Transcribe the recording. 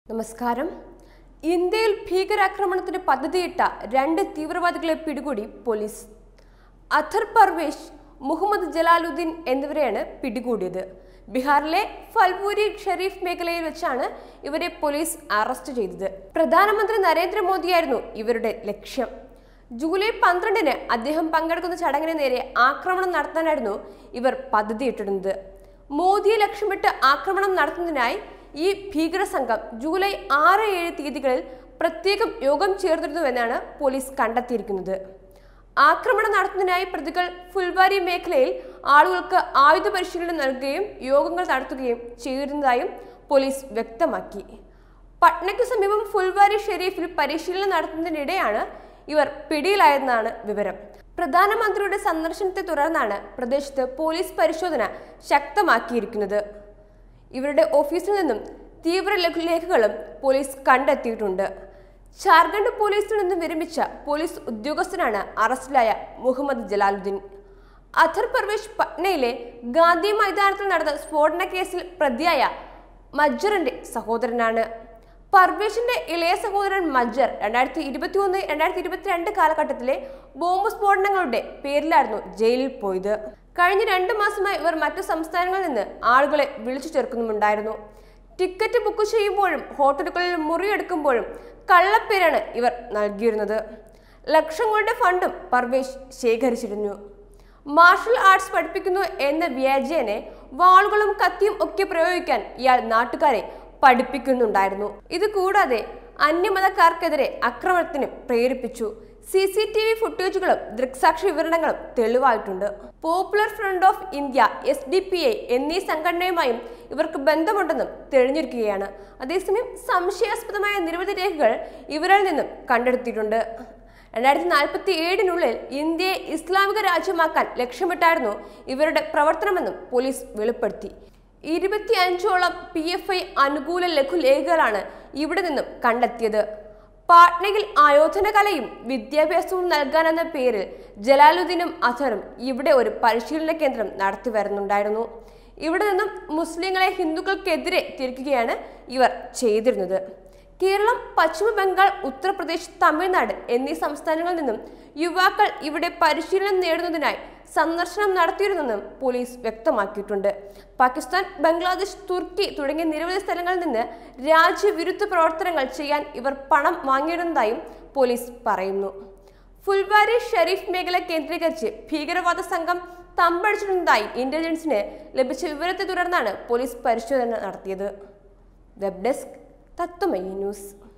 നമസ്കാരം ഇന്ത്യയിൽ ഭീകരാക്രമണത്തിന് പദ്ധതിയിട്ട രണ്ട് തീവ്രവാദികളെ പിടികൂടി പോലീസ് അഥർ പർവേഷ് മുഹമ്മദ് ജലാലുദ്ദീൻ എന്നിവരെയാണ് പിടികൂടിയത് ബീഹാറിലെ ഫൽപൂരി ഷെരീഫ് മേഖലയിൽ വെച്ചാണ് ഇവരെ പോലീസ് അറസ്റ്റ് ചെയ്തത് പ്രധാനമന്ത്രി നരേന്ദ്രമോദിയായിരുന്നു ഇവരുടെ ലക്ഷ്യം ജൂലൈ പന്ത്രണ്ടിന് അദ്ദേഹം പങ്കെടുക്കുന്ന ചടങ്ങിന് നേരെ ആക്രമണം നടത്താനായിരുന്നു ഇവർ പദ്ധതിയിട്ടിരുന്നത് മോദിയെ ലക്ഷ്യമിട്ട് ആക്രമണം നടത്തുന്നതിനായി ഈ ഭീകര സംഘം ജൂലൈ ആറ് ഏഴ് തീയതികളിൽ പ്രത്യേകം യോഗം ചേർന്നിരുന്നുവെന്നാണ് പോലീസ് കണ്ടെത്തിയിരിക്കുന്നത് ആക്രമണം നടത്തുന്നതിനായി പ്രതികൾ ഫുൽവാരി മേഖലയിൽ ആളുകൾക്ക് ആയുധ പരിശീലനം നൽകുകയും യോഗങ്ങൾ നടത്തുകയും ചെയ്തിരുന്നതായും പോലീസ് വ്യക്തമാക്കി പട്നയ്ക്ക് സമീപം ഫുൽവാരി ഷെരീഫിൽ പരിശീലനം നടത്തുന്നതിനിടെയാണ് ഇവർ പിടിയിലായെന്നാണ് വിവരം പ്രധാനമന്ത്രിയുടെ സന്ദർശനത്തെ തുടർന്നാണ് പ്രദേശത്ത് പോലീസ് പരിശോധന ശക്തമാക്കിയിരിക്കുന്നത് ഇവരുടെ ഓഫീസിൽ നിന്നും തീവ്ര ലഘുലേഖകളും പോലീസ് കണ്ടെത്തിയിട്ടുണ്ട് ജാർഖണ്ഡ് പോലീസിൽ നിന്നും വിരമിച്ച പോലീസ് ഉദ്യോഗസ്ഥനാണ് അറസ്റ്റിലായ മുഹമ്മദ് ജലാലുദ്ദീൻ അഥർ പർവേഷ് പട്നയിലെ ഗാന്ധി മൈതാനത്തിൽ നടന്ന സ്ഫോടന കേസിൽ പ്രതിയായ മജ്ജറിന്റെ സഹോദരനാണ് പർവേഷിന്റെ ഇളയ സഹോദരൻ മജ്ജർ രണ്ടായിരത്തി ഇരുപത്തി ഒന്ന് രണ്ടായിരത്തി ഇരുപത്തിരണ്ട് കാലഘട്ടത്തിലെ ബോംബ് സ്ഫോടനങ്ങളുടെ പേരിലായിരുന്നു ജയിലിൽ പോയത് കഴിഞ്ഞ രണ്ടു മാസമായി ഇവർ മറ്റു സംസ്ഥാനങ്ങളിൽ നിന്ന് ആളുകളെ വിളിച്ചു ചേർക്കുന്നുമുണ്ടായിരുന്നു ടിക്കറ്റ് ബുക്ക് ചെയ്യുമ്പോഴും ഹോട്ടലുകളിൽ മുറിയെടുക്കുമ്പോഴും കള്ളപ്പേരാണ് ഇവർ നൽകിയിരുന്നത് ലക്ഷങ്ങളുടെ ഫണ്ടും പർവേഷ് ശേഖരിച്ചിരുന്നു മാർഷൽ ആർട്സ് പഠിപ്പിക്കുന്നു എന്ന വ്യാജേനെ വാളുകളും കത്തിയും ഒക്കെ പ്രയോഗിക്കാൻ ഇയാൾ നാട്ടുകാരെ പഠിപ്പിക്കുന്നുണ്ടായിരുന്നു ഇത് കൂടാതെ അന്യമതക്കാർക്കെതിരെ ആക്രമണത്തിന് പ്രേരിപ്പിച്ചു സി സി ടി വി ഫുട്ടേജുകളും ദൃക്സാക്ഷി വിവരണങ്ങളും തെളിവായിട്ടുണ്ട് Popular Front of India S D P I എന്നീ സംഘടനയുമായും ഇവർക്ക് ബന്ധമുണ്ടെന്നും തെളിഞ്ഞിരിക്കുകയാണ് അതേസമയം സംശയാസ്പദമായ നിരവധി രേഖകൾ ഇവരിൽ നിന്നും കണ്ടെടുത്തിട്ടുണ്ട് രണ്ടായിരത്തി നാൽപ്പത്തി ഏഴിനുള്ളിൽ ഇന്ത്യയെ ഇസ്ലാമിക രാജ്യമാക്കാൻ ലക്ഷ്യമിട്ടായിരുന്നു ഇവരുടെ പ്രവർത്തനമെന്നും പോലീസ് വെളിപ്പെടുത്തി ഇരുപത്തി അഞ്ചോളം പി എഫ് ഐ അനുകൂല ലഘുലേഖകളാണ് ഇവിടെ നിന്നും കണ്ടെത്തിയത് പാട്നയിൽ ആയോധന കലയും വിദ്യാഭ്യാസവും നൽകാനെന്ന പേരിൽ ജലാലുദ്ദീനും അസറും ഇവിടെ ഒരു പരിശീലന കേന്ദ്രം നടത്തി വരുന്നുണ്ടായിരുന്നു ഇവിടെ നിന്നും മുസ്ലിങ്ങളെ ഹിന്ദുക്കൾക്കെതിരെ തിരിക്കുകയാണ് ഇവർ ചെയ്തിരുന്നത് കേരളം പശ്ചിമ ബംഗാൾ ഉത്തർപ്രദേശ് തമിഴ്നാട് എന്നീ സംസ്ഥാനങ്ങളിൽ നിന്നും യുവാക്കൾ ഇവിടെ പരിശീലനം നേടുന്നതിനായി സന്ദർശനം നടത്തിയിരുന്നെന്നും പോലീസ് വ്യക്തമാക്കിയിട്ടുണ്ട് പാകിസ്ഥാൻ ബംഗ്ലാദേശ് തുർക്കി തുടങ്ങിയ നിരവധി സ്ഥലങ്ങളിൽ നിന്ന് രാജ്യവിരുദ്ധ പ്രവർത്തനങ്ങൾ ചെയ്യാൻ ഇവർ പണം വാങ്ങിയിരുന്നതായും പോലീസ് പറയുന്നു ഫുൽവാരി ഷെരീഫ് മേഖല കേന്ദ്രീകരിച്ച് ഭീകരവാദ സംഘം തമ്പടിച്ചിരുന്നതായി ഇന്റലിജൻസിന് ലഭിച്ച വിവരത്തെ തുടർന്നാണ് പോലീസ് പരിശോധന നടത്തിയത് വെബ് ഡെസ്ക് തത്വമയി ന്യൂസ്